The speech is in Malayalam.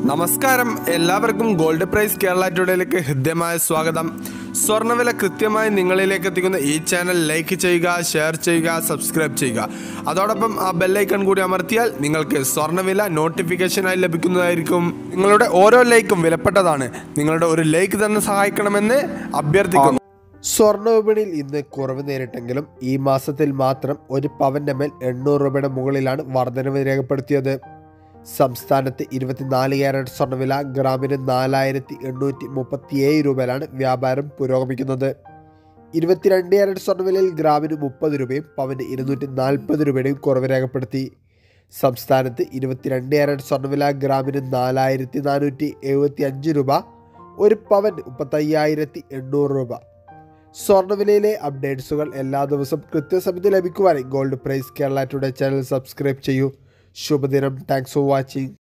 നമസ്കാരം എല്ലാവർക്കും ഗോൾഡ് പ്രൈസ് കേരള ടുഡേയിലേക്ക് ഹൃദ്യമായ സ്വാഗതം സ്വർണ്ണവില കൃത്യമായി നിങ്ങളിലേക്ക് എത്തിക്കുന്ന ഈ ചാനൽ ലൈക്ക് ചെയ്യുക ഷെയർ ചെയ്യുക സബ്സ്ക്രൈബ് ചെയ്യുക അതോടൊപ്പം ആ ബെല്ലൈക്കൺ കൂടി അമർത്തിയാൽ നിങ്ങൾക്ക് സ്വർണ്ണവില നോട്ടിഫിക്കേഷനായി ലഭിക്കുന്നതായിരിക്കും നിങ്ങളുടെ ഓരോ ലൈക്കും വിലപ്പെട്ടതാണ് നിങ്ങളുടെ ഒരു ലൈക്ക് തന്നെ സഹായിക്കണമെന്ന് അഭ്യർത്ഥിക്കുന്നു സ്വർണ്ണ വിപണിയിൽ ഇന്ന് കുറവ് നേരിട്ടെങ്കിലും ഈ മാസത്തിൽ മാത്രം ഒരു പവന്റെ മേൽ എണ്ണൂറ് രൂപയുടെ മുകളിലാണ് വർധനവ് രേഖപ്പെടുത്തിയത് സംസ്ഥാനത്ത് ഇരുപത്തിനാല് ക്യാരറ്റ് സ്വർണ്ണവില ഗ്രാമിന് നാലായിരത്തി എണ്ണൂറ്റി മുപ്പത്തിയേഴ് രൂപയിലാണ് വ്യാപാരം പുരോഗമിക്കുന്നത് ഇരുപത്തിരണ്ട് ക്യാരറ്റ് സ്വർണ്ണവിലയിൽ ഗ്രാമിന് മുപ്പത് രൂപയും പവന് ഇരുന്നൂറ്റി നാൽപ്പത് രൂപയുടെയും കുറവ് രേഖപ്പെടുത്തി സംസ്ഥാനത്ത് ഇരുപത്തിരണ്ട് ക്യാരറ്റ് സ്വർണ്ണവില ഗ്രാമിന് നാലായിരത്തി നാനൂറ്റി എഴുപത്തി അഞ്ച് രൂപ ഒരു പവൻ മുപ്പത്തയ്യായിരത്തി എണ്ണൂറ് രൂപ സ്വർണ്ണവിലയിലെ അപ്ഡേറ്റ്സുകൾ എല്ലാ ദിവസവും കൃത്യസമയത്ത് ലഭിക്കുവാനായി gold price Kerala today channel subscribe ചെയ്യൂ ശുഭദിനം താങ്ക്സ് ഫോർ വാച്ചിങ്